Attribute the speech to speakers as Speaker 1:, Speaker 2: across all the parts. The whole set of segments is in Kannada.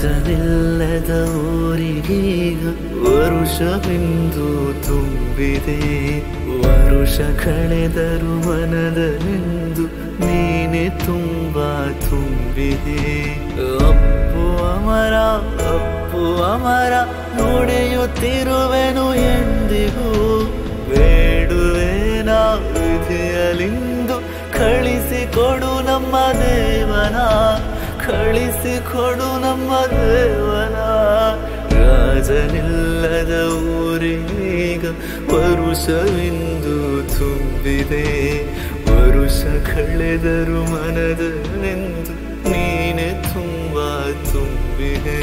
Speaker 1: ರಾಜನಿಲ್ಲದ ಊರಿಗೀಗ ವರುಷವೆಂದು ತುಂಬಿದೆ ವರುಷ ಕಳೆದರು ಮನದನೆಂದು ನೀನೆ ತುಂಬ ತುಂಬಿದೆ ಅಪ್ಪು ಅಮರ ಅಪ್ಪು ಅಮರ ನುಡಿಯುತ್ತಿರುವೆನು ಎಂದಿಗೂ ಬೇಡುವೆನ ವಿಧಿಯಲಿಂದು ಕಳಿಸಿಕೊಡು ನಮ್ಮ ದೇವನ ಕಳಿಸಿಕೊಡು ನಮ್ಮ ದೇವನ ರಾಜನಿಲ್ಲದ ಊರೀಗ ವರುಷವೆಂದು ತುಂಬಿದೆ ವರುಷ ಕಳೆದರು ಮನದನೆಂದು ನೀನೆ ತುಂಬ ತುಂಬಿದೆ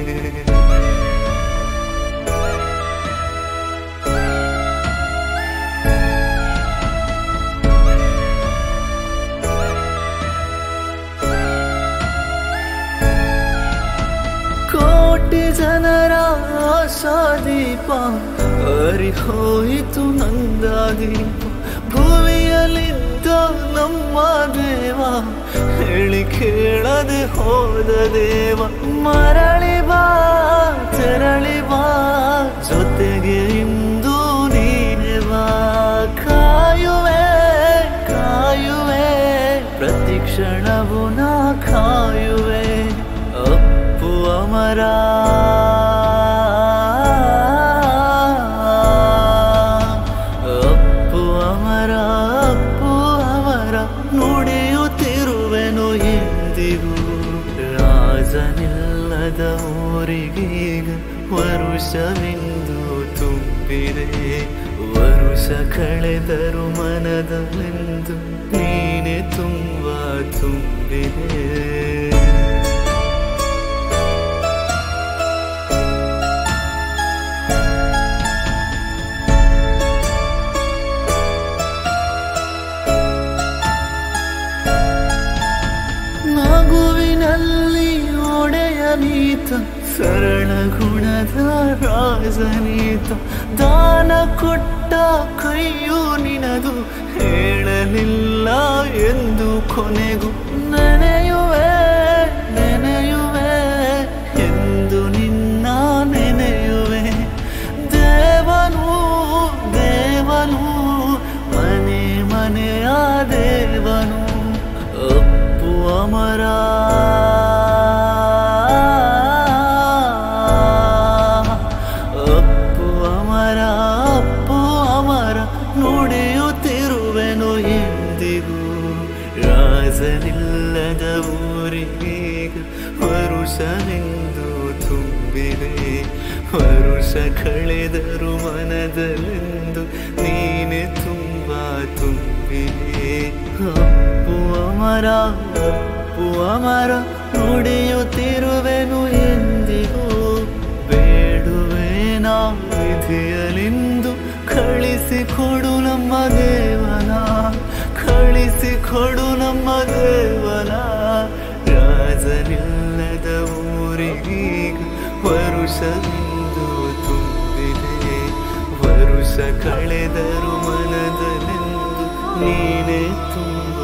Speaker 1: ಕೋಟಿ ಜನರ ಆಶಾದೀಪ ಅರಿಹೋಯಿತು ನಂದ ದೀಪ ಭೂಮಿಯಲ್ಲಿದ್ದ ನಮ್ಮ ದೇವ ಹೇಳಿ ಕೇಳದೆ ಹೋದ ದೇವ ಮರಳಿ ಬಾ ತೆರಳಿ ಬಾ ಜೊತೆಗೆ ಇಂದು ನೀನೆ ಬಾ ಕಾಯುವೆ ಕಾಯುವೆ ಪ್ರತಿ ಕ್ಷಣವು ನಾ ಕಾಯುವೆ ಅಪ್ಪು ಅಮರ ಅಪ್ಪು ಅಮರ ಅಪ್ಪು ಅಮರ ನುಡಿಯುತ್ತಿರುವೆನು ಎಂದಿಗೂ ರಾಜನಿಲ್ಲದ ಊರಿಗೀಗ ವರುಷವೆಂದು ತುಂಬಿದೆ ವರುಷ ಕಳೆದರು ಮನದಲೆಂದು ನೀನೆ ತುಂಬ ತುಂಬಿದೆ ನಗುವಿನಲ್ಲಿ ಒಡೆಯ ನೀತ ಸರಳ ಗುಣದ ರಾಜನೀತ ದಾನ ಕೊಟ್ಟ ಕೈಯು ನಿನದು ಹೇಳಲಿಲ್ಲ ಎಂದು ಕೊನೆಗೂ ನೆನೆಯುವೆ ನೆನೆಯುವೆ ಎಂದು ನಿನ್ನ ನೆನೆಯುವೆ ದೇವನು ದೇವನು ಮನೆ ಮನೆಯ ದೇವನು ಅಪ್ಪು ಅಮರ ಅಪ್ಪು ಅಮರ ಅಪ್ಪು ಅಮರ ನುಡಿಯುತ್ತಿರುವೆನು ಎಂದಿಗೂ ರಾಜನಿಲ್ಲದ ಊರಿಗೀಗ ವರುಷವೆಂದು ತುಂಬಿದೆ ವರುಷ ಕಳೆದರು ಮನದಲೆಂದು ನೀನೆ ತುಂಬ ತುಂಬಿದೆ ಅಪ್ಪು ಅಮರ ಅಪ್ಪು ಅಮರ ನುಡಿಯುತ್ತಿರುವೆನು ಎಂದಿಗೂ ಬೇಡುವೇನ ವಿಧಿಯಲಿಂದು ಕಳಿಸಿಕೊಡು ನಮ್ಮ ದೇವನ ಕಳಿಸಿಕೊಡು ನಮ್ಮ ದೇವನ ರಾಜನಿಲ್ಲದ ಊರಿಗೀಗ ವರುಷವೆಂದು ತುಂಬಿದೆ ವರುಷ ಕಳೆದರು ಮನದನೆಂದು ನೀನೇ ತುಂಬ